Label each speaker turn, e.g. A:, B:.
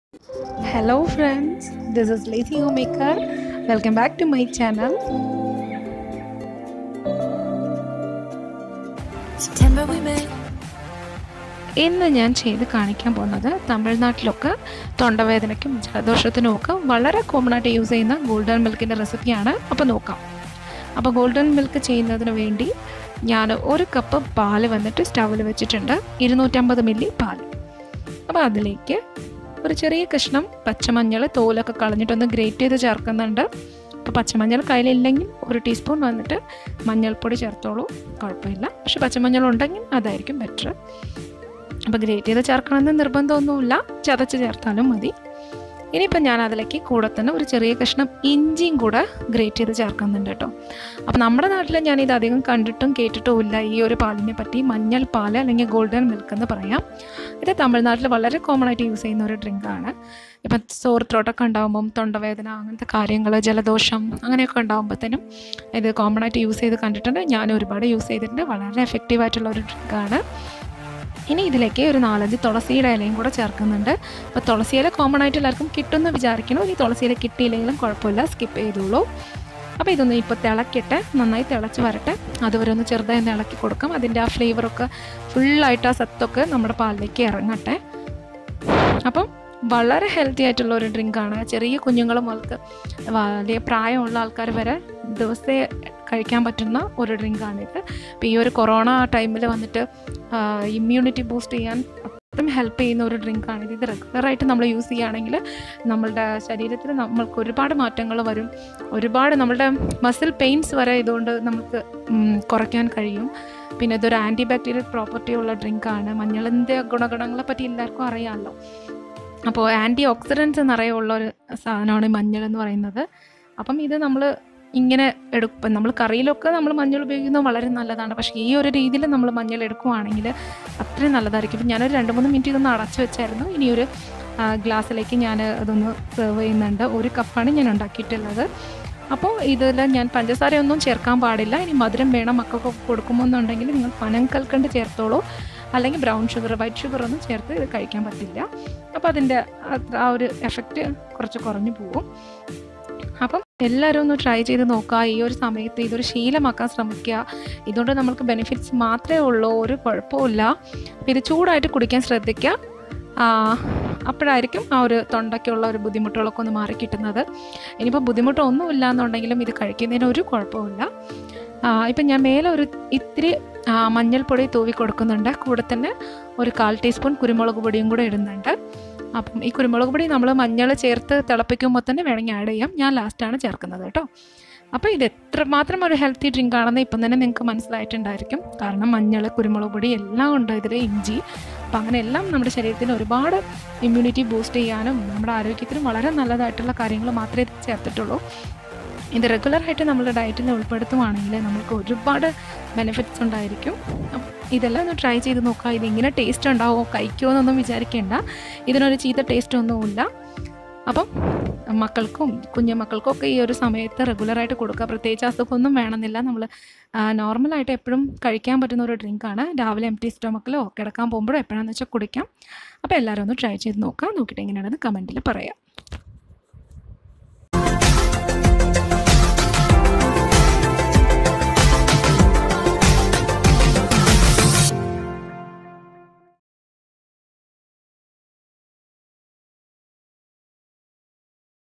A: Hello friends, this is Lazy Homemaker. Welcome back to my channel.
B: September we met.
A: ഇന്ന് ഞാൻ ചെയ്ത് കാണിക്കാൻ പോകുന്നത് തമിഴ്നാട്ടിലൊക്കെ തൊണ്ടവേദനയ്ക്കും ജലദോഷത്തിനും ഒക്കെ വളരെ കോമൺ ആയിട്ട് യൂസ് ചെയ്യുന്ന ഗോൾഡൻ മിൽക്കിൻ്റെ റെസിപ്പിയാണ് അപ്പോൾ നോക്കാം അപ്പോൾ ഗോൾഡൻ മിൽക്ക് ചെയ്യുന്നതിന് വേണ്ടി ഞാൻ ഒരു കപ്പ് പാല് വന്നിട്ട് സ്റ്റൗവിൽ വെച്ചിട്ടുണ്ട് ഇരുന്നൂറ്റമ്പത് മില്ലി പാൽ അപ്പോൾ അതിലേക്ക് ഒരു ചെറിയ കഷ്ണം പച്ചമഞ്ഞൾ തോലൊക്കെ കളഞ്ഞിട്ടൊന്ന് ഗ്രേറ്റ് ചെയ്ത് ചേർക്കുന്നുണ്ട് അപ്പോൾ പച്ചമഞ്ഞൾ കയ്യിലില്ലെങ്കിൽ ഒരു ടീസ്പൂൺ വന്നിട്ട് മഞ്ഞൾപ്പൊടി ചേർത്തോളൂ കുഴപ്പമില്ല പക്ഷെ പച്ചമഞ്ഞൾ ഉണ്ടെങ്കിൽ അതായിരിക്കും ബെറ്റർ അപ്പോൾ ഗ്രേറ്റ് ചെയ്ത് ചേർക്കണമെന്ന് നിർബന്ധമൊന്നുമില്ല ചതച്ച് ചേർത്താലും മതി ഇനിയിപ്പോൾ ഞാൻ അതിലേക്ക് കൂടെ തന്നെ ഒരു ചെറിയ കഷ്ണം ഇഞ്ചിയും കൂടെ ഗ്രേറ്റ് ചെയ്ത് ചേർക്കുന്നുണ്ട് കേട്ടോ അപ്പോൾ നമ്മുടെ നാട്ടിൽ ഞാനിത് അധികം കണ്ടിട്ടും കേട്ടിട്ടും ഇല്ല ഈ ഒരു പാലിനെ പറ്റി മഞ്ഞൾ പാല് അല്ലെങ്കിൽ ഗോൾഡൻ മിൽക്ക് എന്ന് പറയാം ഇത് തമിഴ്നാട്ടിൽ വളരെ കോമൺ ആയിട്ട് യൂസ് ചെയ്യുന്ന ഒരു ഡ്രിങ്കാണ് ഇപ്പം സോർ ത്രോട്ടൊക്കെ ഉണ്ടാകുമ്പം തൊണ്ടവേദന അങ്ങനത്തെ കാര്യങ്ങൾ ജലദോഷം അങ്ങനെയൊക്കെ ഉണ്ടാകുമ്പോഴത്തേനും ഇത് കോമൺ ആയിട്ട് യൂസ് ചെയ്ത് കണ്ടിട്ടുണ്ട് ഞാൻ ഒരുപാട് യൂസ് ചെയ്തിട്ടുണ്ട് വളരെ എഫക്റ്റീവ് ആയിട്ടുള്ള ഒരു ഡ്രിങ്കാണ് ഇനി ഇതിലേക്ക് ഒരു നാലഞ്ച് തുളസിയുടെ ഇലയും കൂടെ ചേർക്കുന്നുണ്ട് അപ്പോൾ തുളസി ഇല കോമൺ ആയിട്ട് എല്ലാവർക്കും കിട്ടുമെന്ന് വിചാരിക്കണം ഇനി തുളസി ഇല കിട്ടിയില്ലെങ്കിലും കുഴപ്പമില്ല സ്കിപ്പ് ചെയ്തോളൂ അപ്പോൾ ഇതൊന്ന് ഇപ്പോൾ തിളക്കിയിട്ട് നന്നായി തിളച്ച് വരട്ടെ അതുവരെ ഒന്ന് ചെറുതായി ഒന്ന് ഇളക്കി കൊടുക്കാം അതിൻ്റെ ആ ഫ്ലേവറൊക്കെ ഫുള്ളായിട്ട് ആ സത്തൊക്കെ നമ്മുടെ പാലിലേക്ക് ഇറങ്ങട്ടെ അപ്പം വളരെ ഹെൽത്തി ആയിട്ടുള്ള ഒരു ഡ്രിങ്കാണ് ചെറിയ കുഞ്ഞുങ്ങൾ മുതൽക്ക് വലിയ പ്രായമുള്ള ആൾക്കാർ വരെ ദിവസത്തെ കഴിക്കാൻ പറ്റുന്ന ഒരു ഡ്രിങ്കാണിത് അപ്പോൾ ഈ ഒരു കൊറോണ ടൈമിൽ വന്നിട്ട് ഇമ്മ്യൂണിറ്റി ബൂസ്റ്റ് ചെയ്യാൻ അത്രയും ഹെൽപ്പ് ചെയ്യുന്ന ഒരു ഡ്രിങ്കാണിത് ഇത് റെഗുലറായിട്ട് നമ്മൾ യൂസ് ചെയ്യുകയാണെങ്കിൽ നമ്മളുടെ ശരീരത്തിൽ നമ്മൾക്ക് ഒരുപാട് മാറ്റങ്ങൾ വരും ഒരുപാട് നമ്മളുടെ മസിൽ പെയിൻസ് വരെ ഇതുകൊണ്ട് നമുക്ക് ഉം, കുറയ്ക്കാൻ കഴിയും പിന്നെ ഇതൊരു ആൻറ്റി ബാക്ടീരിയൽ പ്രോപ്പർട്ടി ഉള്ള ഡ്രിങ്കാണ് മഞ്ഞളിൻ്റെ ഗുണഗണങ്ങളെ പറ്റി എല്ലാവർക്കും അറിയാമല്ലോ അപ്പോൾ ആൻറ്റി ഓക്സിഡൻസ് നിറയെ ഉള്ള ഒരു സാധനമാണ് ഈ മഞ്ഞൾ എന്ന് പറയുന്നത് അപ്പം ഇത് നമ്മൾ ഇങ്ങനെ എടുക്കും നമ്മൾ കറിയിലൊക്കെ നമ്മൾ മഞ്ഞൾ ഉപയോഗിക്കുന്നത് വളരെ നല്ലതാണ് പക്ഷേ ഈ ഒരു രീതിയിൽ നമ്മൾ മഞ്ഞൾ എടുക്കുവാണെങ്കിൽ അത്രയും നല്ലതായിരിക്കും ഇപ്പം ഞാനൊരു രണ്ട് മൂന്ന് മിനിറ്റ് ഇതൊന്ന് അടച്ചു വെച്ചായിരുന്നു ഇനി ഒരു ആ, ഗ്ലാസ്സിലേക്ക് ഞാൻ അതൊന്ന് സെർവ് ചെയ്യുന്നുണ്ട് ഒരു കപ്പാണ് ഞാൻ ഉണ്ടാക്കിയിട്ടുള്ളത് അപ്പോൾ ഇതിൽ ഞാൻ പഞ്ചസാരയൊന്നും ചേർക്കാൻ പാടില്ല ഇനി മധുരം വേണം മക്കൾക്ക് കൊടുക്കുമെന്നുണ്ടെങ്കിൽ നിങ്ങൾ പനം കൽക്കണ്ട് ചേർത്തോളൂ അല്ലെങ്കിൽ ബ്രൗൺ ഷുഗർ വൈറ്റ് ഷുഗർ ഒന്നും ചേർത്ത് ഇത് കഴിക്കാൻ പറ്റില്ല അപ്പോൾ അതിൻ്റെ ആ ഒരു എഫക്റ്റ് കുറച്ച് കുറഞ്ഞു പോകും അപ്പം എല്ലാവരും ഒന്ന് ട്രൈ ചെയ്ത് നോക്കുക ഈ ഒരു സമയത്ത് ഇതൊരു ശീലമാക്കാൻ ശ്രമിക്കുക ഇതുകൊണ്ട് നമുക്ക് ബെനിഫിറ്റ്സ് മാത്രമേ ഉള്ളൂ ഒരു കുഴപ്പമില്ല അപ്പോൾ ഇത് ചൂടായിട്ട് കുടിക്കാൻ ശ്രദ്ധിക്കുക ആ, അപ്പോഴായിരിക്കും ആ ഒരു തൊണ്ടയ്ക്കുള്ള ഒരു ബുദ്ധിമുട്ടുകളൊക്കെ ഒന്ന് മാറി കിട്ടുന്നത് ഇനിയിപ്പോൾ ബുദ്ധിമുട്ടൊന്നുമില്ല എന്നുണ്ടെങ്കിലും ഇത് കഴിക്കുന്നതിന് ഒരു കുഴപ്പമില്ല ആ, ഇപ്പം ഞാൻ മേലെ ഒരു ഇത്തിരി ആ, മഞ്ഞൾപ്പൊടി തൂവി കൊടുക്കുന്നുണ്ട് കൂടെ തന്നെ ഒരു കാൽ ടീസ്പൂൺ കുരുമുളക് പൊടിയും കൂടെ ഇടുന്നുണ്ട് അപ്പം ഈ കുരുമുളക് പൊടി നമ്മൾ മഞ്ഞൾ ചേർത്ത് തിളപ്പിക്കുമ്പോൾ തന്നെ വേണമെങ്കിൽ ആഡ് ചെയ്യാം ഞാൻ ലാസ്റ്റാണ് ചേർക്കുന്നത് കേട്ടോ അപ്പോൾ ഇത് എത്രമാത്രം ഒരു ഹെൽത്തി ഡ്രിങ്ക് ആണെന്ന് ഇപ്പം തന്നെ നിങ്ങൾക്ക് മനസ്സിലായിട്ടുണ്ടായിരിക്കും കാരണം മഞ്ഞൾ കുരുമുളക് പൊടി എല്ലാം ഉണ്ട് ഇതിൽ ഇഞ്ചി അപ്പം അങ്ങനെ എല്ലാം നമ്മുടെ ശരീരത്തിന് ഒരുപാട് ഇമ്മ്യൂണിറ്റി ബൂസ്റ്റ് ചെയ്യാനും നമ്മുടെ ആരോഗ്യത്തിനും വളരെ നല്ലതായിട്ടുള്ള കാര്യങ്ങൾ മാത്രമേ ഇത് ചേർത്തിട്ടുള്ളൂ ഇത് റെഗുലറായിട്ട് നമ്മുടെ ഡയറ്റിൽ ഉൾപ്പെടുത്തുവാണെങ്കിൽ നമുക്ക് ഒരുപാട് ബെനിഫിറ്റ്സ് ഉണ്ടായിരിക്കും അപ്പം ഇതെല്ലാം ഒന്ന് ട്രൈ ചെയ്ത് നോക്കുക ഇതിങ്ങനെ ടേസ്റ്റ് ഉണ്ടാവുമോ കഴിക്കുമോ എന്നൊന്നും വിചാരിക്കേണ്ട ഇതിനൊരു ചീത്ത ടേസ്റ്റ് ഒന്നുമില്ല അപ്പം മക്കൾക്കും കുഞ്ഞു മക്കൾക്കും ഒക്കെ ഈ ഒരു സമയത്ത് റെഗുലറായിട്ട് കൊടുക്കുക പ്രത്യേകിച്ച് അസുഖമൊന്നും വേണമെന്നില്ല നമ്മൾ നോർമലായിട്ട് എപ്പോഴും കഴിക്കാൻ പറ്റുന്ന ഒരു ഡ്രിങ്കാണ് രാവിലെ എം ടി സ്റ്റൊമക്കിലോ കിടക്കാൻ പോകുമ്പോഴോ എപ്പോഴാണെന്ന് വെച്ചാൽ കുടിക്കാം അപ്പോൾ എല്ലാവരും ഒന്ന് ട്രൈ ചെയ്ത് നോക്കാം നോക്കിയിട്ട് എങ്ങനെയാണെന്ന് കമൻറ്റിൽ പറയാം